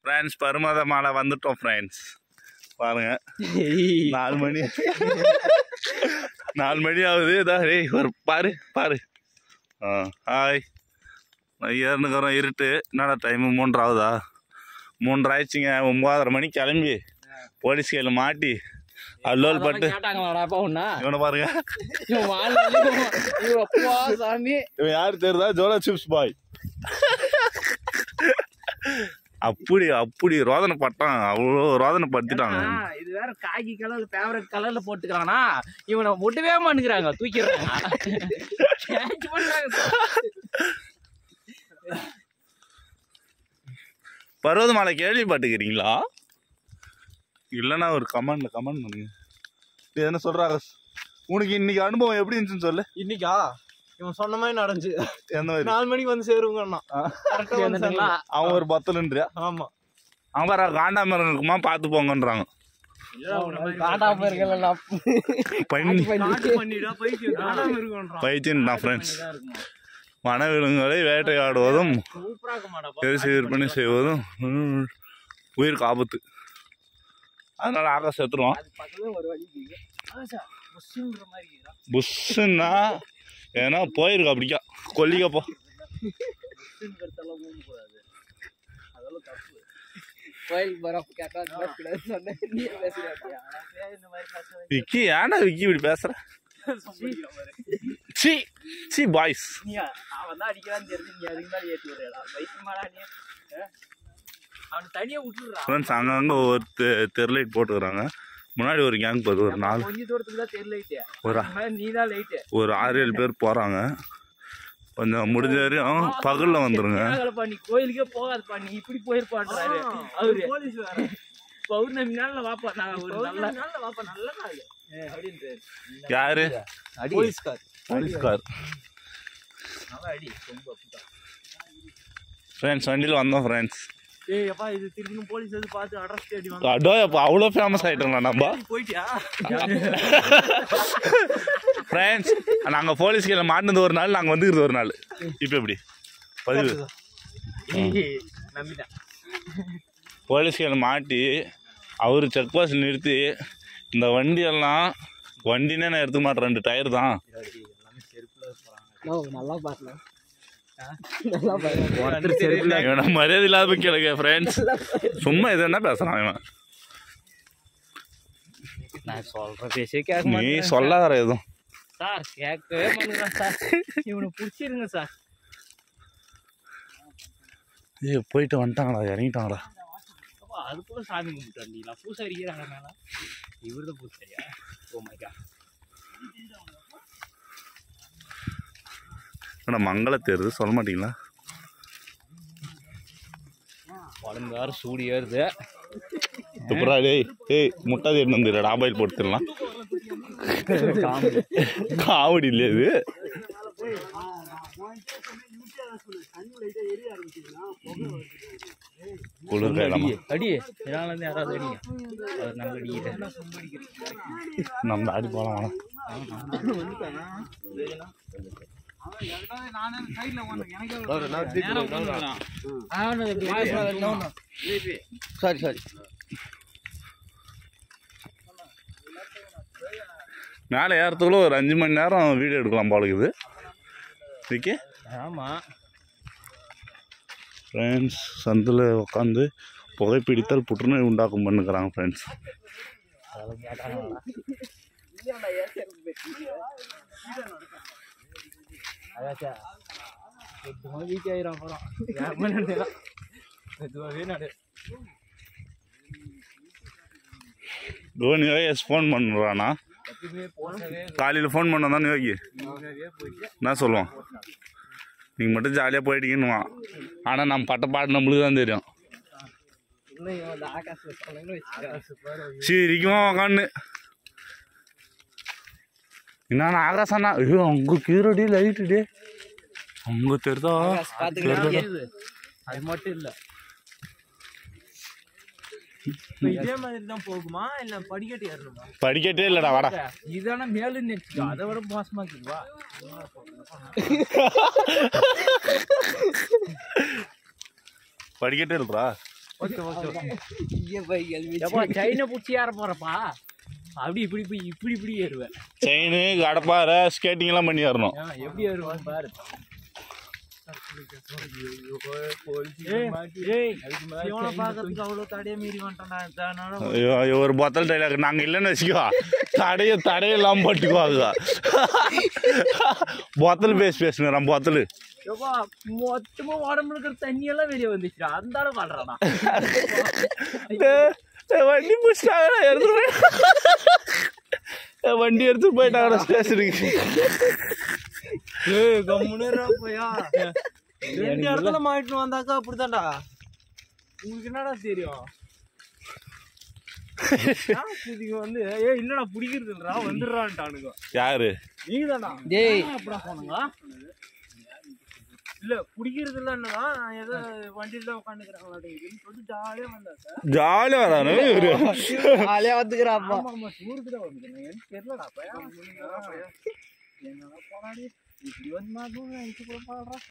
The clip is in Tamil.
ஃப்ரெண்ட்ஸ் பருமத மாலை வந்துட்டோம் ஃப்ரெண்ட்ஸ் பாருங்க நாலு மணி நாலு மணி ஆகுது இதா டேய் ஒரு பாரு பாரு ஆ ஹாய் ஏறுனுக்கிறோம் இருட்டு என்னடா டைமு மூன்றரை ஆகுதா மூன்றரை ஆயிடுச்சுங்க ஒம்பதரை மணிக்கு கிளம்பி போலீஸ் கையில் மாட்டி அல்லோல் பட்டு கேட்டாங்களாடாப்பா உன்னா இவனை பாருங்க இவன் வாழ்நாள் இவன் அப்பா சாமி இவன் யார் தெரியுதா ஜோலா சிப்ஸ் பாய் அப்படி அப்படி ரோதனை பட்டான் அவ்வளோ ரோதனை படுத்திட்டாங்க ஆ, இது வேற காக்கி கலர்ல ஃபேவரட் கலர்ல போட்டுக்கிறானா இவனை ஒட்டவே மாட்டேங்கிறாங்க தூக்கிடுறாங்க Catch பண்றாங்க. பர்வதமலை கேள்விப்பட்டுக்கிறீங்களா இல்லைன்னா ஒரு கமெண்ட்ல கமெண்ட் பண்ணுங்க இது என்ன சொல்றாங்க உனக்கு இன்னைக்கு அனுபவம் எப்படி இருந்துச்சுன்னு சொல்லு இன்னைக்கா இவன் சொன்ன மாதிரி நடந்துச்சு எந்த மாதிரி நாலு மணிக்கு வந்து சேருவங்கண்ணா கரெக்டா வந்து சேர்ந்துட்டுங்களா? சேர்ந்தோம். அவன் ஒரு பத்தலுன்றியா ஆமா அவன் வேற காண்டாமரம் இருக்குமா பார்த்து போங்கன்றாங்க காட்டா போயிருக்கல பண்ணி காட்டு பண்ணிடா போயிட்டு காணாம இருக்கோன்றான் பைத்தியம் தான் ஃப்ரெண்ட்ஸ் வனவிலங்குகளை வேட்டையாடுவதும் சூப்பரா இருக்க மாட்டாப்பா எரிசி விற்பனை செய்வதும் ம், உயிருக்கு ஆபத்து அதனால ஆகாஷ் செத்துருவான் அது பக்கத்துல ஒரு வழி இருக்கு. ஆச்சா, புஷ்ஷுன்ற மாதிரி இருக்குடா. புஷ்ஷுன்னா ஏன்னா போயிருக்கு அப்படிக்கா கொல்லிக்க போ புஷ்ஷுங்கிறதெல்லாம் ஊம்பக்கூடாது. அதெல்லாம் தப்பு. கோயில் பரப்பு கேட்டா இந்த மாதிரி கூடாதுன்னு சொன்னேன். நீ பேசுறியாட்டியா? நான் இந்த மாதிரி பேசுவேன். விக்கி ஏன்டா விக்கி இப்படி பேசுற சி சி பாய்ஸ் நீ அவன் தான் அடிக்கிறான்னு தெரிஞ்சு நீ அதுக்கு மேலே ஏற்றி விடுறா பைத்தியமாடா நீ ஆ? அவனை தனியா விட்டுடுறா ஃப்ரெண்ட்ஸ் அங்கங்கே ஒரு தெ- தெருலைட் போட்டுக்கிறாங்க முன்னாடி ஒரு கேங் போகுது ஒரு நாலு கொஞ்ச தூரத்துக்கு தான் தெரியலைட்டு ஒரு நீ தான் லைட்டு ஒரு ஆறு ஏழு பேர் போகிறாங்க கொஞ்சம் முடிஞ்ச வரையும் பகலில் வந்துருங்க ஆகலப்பா நீ கோயிலுக்கே போகாதப்பா நீ இப்படி போயிருப்பான்றாரு அவரு போலீஸ் வேற பௌர்ணமி நாள்ல வாப்பா நான் ஒரு நல்ல நல்ல வாப்பா நல்ல நாள் அப்படின்ட்டு யாரு அடி போலீஸ்கார் போலீஸ்கார் நல்லா அடி ரொம்ப அப்படிதான் ஃப்ரெண்ட்ஸ் வண்டியில் வந்தோம் ஃப்ரெண்ட்ஸ் ஏய் அப்பா இது திருப்பியும் போலீஸ் வந்து பார்த்து அட்ரஸ் தேடி வந்து அடோ அப்போ அவ்வளோ ஃபேமஸ் ஆகிட்டோம்ல நம்ம போயிட்டியா ஃப்ரெண்ட்ஸ் நாங்கள் போலீஸ் கீழே மாட்டினது ஒரு நாள் நாங்கள் வந்துக்கிறது ஒரு நாள் இப்போ எப்படி பதிவு நம்பிட்டேன் போலீஸ் கீழே மாட்டி அவர் செக் போஸ்ட் நிறுத்தி இந்த வண்டியெல்லாம் வண்டினே நான் எடுத்துக்க மாட்டேன் ரெண்டு டயர் தான் நல்லா பாக்கலாம் நல்லா பாருங்க இவனை மரியாதை இல்லாத கேளுங்க ஃப்ரெண்ட்ஸ் சும்மா எது என்ன பேசுகிறான் இவன் நான் சொல்ற பேசே கேட்க நீ மாட்டேன் சொல்லாத எதுவும் சார் கேட்கவே மாட்டேங்கிறான் சார் இவனை பிடிச்சிருங்க சார் ஏய் போயிட்டு வந்துட்டாங்களா இறங்கிட்டாங்களா அப்பா அதுக்குள்ள சாமி கும்பிட்டு பூசை அடிக்கிறாங்க மேல இவர் தான் பூசையா ஓ மை காட் ஆனால் மங்கள தேருது சொல்ல மாட்டீங்களா உடம்பு வேற சூடு ஏறுது துப்புரா டேய் ஏய் முட்டை தேடி வந்துடுற ஆபாயில் போட்டுடலாம் காவடி இல்லையா இது குளிர் காயலாமா அடி இதனால இருந்து யாராவது அடிங்க அவர் நல்லா அடிக்கிறேன் நம்ம ஆடி போகலாம் வேணாம் சாரி சாரி மேலே ஏறத்துக்குள்ள ஒரு அஞ்சு மணி நேரம் வீடியோ எடுக்கலாம் போல இருக்குது விக்கி ஆமா ஃப்ரெண்ட்ஸ் சந்தில் உட்காந்து புகைப்பிடித்தல் புற்றுநோய் உண்டாக்கும் பண்ணுக்கிறாங்க ஃப்ரெண்ட்ஸ் அதெல்லாம் கேட்டாங்களா அதாச்சா எட்டு மணி வீக் ஆயிரும் அப்புறம் ஏழு மணி நேரம் மெதுவாகவே நடு யோகி யோகேஷ் ஃபோன் பண்ணுறானா எப்பயுமே போசவே காலையில் ஃபோன் பண்ண தான் யோகி மெதுவாகவே போயிட்டு என்ன சொல்லுவான் நீங்கள் மட்டும் ஜாலியாக போயிட்டீங்கன்னுவான் ஆனால் நம்ம பட்ட பாட்டு நம்மளுக்கு தான் தெரியும் இன்னும் இவன் அந்த ஆகாசில் சொன்னேன்னு வச்சுக்கோ சிரிக்குமா உக்காந்து என்னண்ணா ஆகாசண்ணா ஐயோ அங்கே கீரடி லைட்டு டே அங்கே தெரிதா பாத்துக்கிட்டு அது மட்டும் இல்ல இப்ப இதே மாதிரி தான் போகுமா இல்ல படிக்கட்டு ஏறணுமா படிக்கட்டே இல்லைடா வாடா இதான மேலும் நினைச்சுக்கோ அதை விட மோசமா இருக்குவா படிக்கட்டே இல்லைடா ஓகே ஓகே இங்கே போய் கேள்வி எப்பா செயினை பிடிச்சி ஏற போறப்பா அப்படி இப்படி போய் இப்படி இப்படி ஏறுவேன் செயின் கடப்பாறை ஸ்கேட்டிங் எல்லாம் பண்ணி வரணும் ஏன், எப்படி ஏறுவான் பாரு ஏய், ஏய், இவனை பார்க்கறதுக்கு அவ்வளவு தடையை மீறி வந்துட்டான்டா. இதனால ஐயோ ஐயோ, ஒரு பொத்தல் டைலாக் நாங்கள் இல்லைன்னு வச்சுக்கோ தடைய தடையெல்லாம் பட்டுக்குவாங்க பொத்தல் பேசி பேசுங்க நம்ம பொத்தல் எப்பா, மொத்தமா உடம்புல இருக்கிற தண்ணி எல்லாம் வெளியே வந்துச்சுடா அந்த அளவு பண்றானா வண்டி பிடிச்சிட்டாங்க எடுத்து போய் வண்டி எடுத்து போயிட்டாங்க ஸ்டேஷனுக்கு ஏய் கம்முனுரா போயா ரெண்டு இடத்துல மாட்டிட்டு வந்தாக்கா அப்படித்தான்டா உங்களுக்கு என்னடா தெரியும் ஆ, இதுக்கு வந்து ஏய் இல்லடா பிடிக்கிறது இல்லடா வந்துடுறான்ட்டானுங்க யாரு நீதானா டேய் எப்படா போனுங்க இல்ல பிடிக்கிறது இல்லைன்னா நான் ஏதோ வண்டியில தான் உட்காந்துக்கிறேன் சொல்லிட்டு ஜாலியா வந்தா சார் ஜாலியாக வரானு இவரு ஆளே வந்துக்கிறாப்பா ஆமா ஆமா டூருக்கு தான் வந்துக்கிறேன் எனக்கு தெரியலடா பையன் என்னடா போனாடி இப்படி வந்து மாட்டோம் நினைச்சு கூட பாடுறா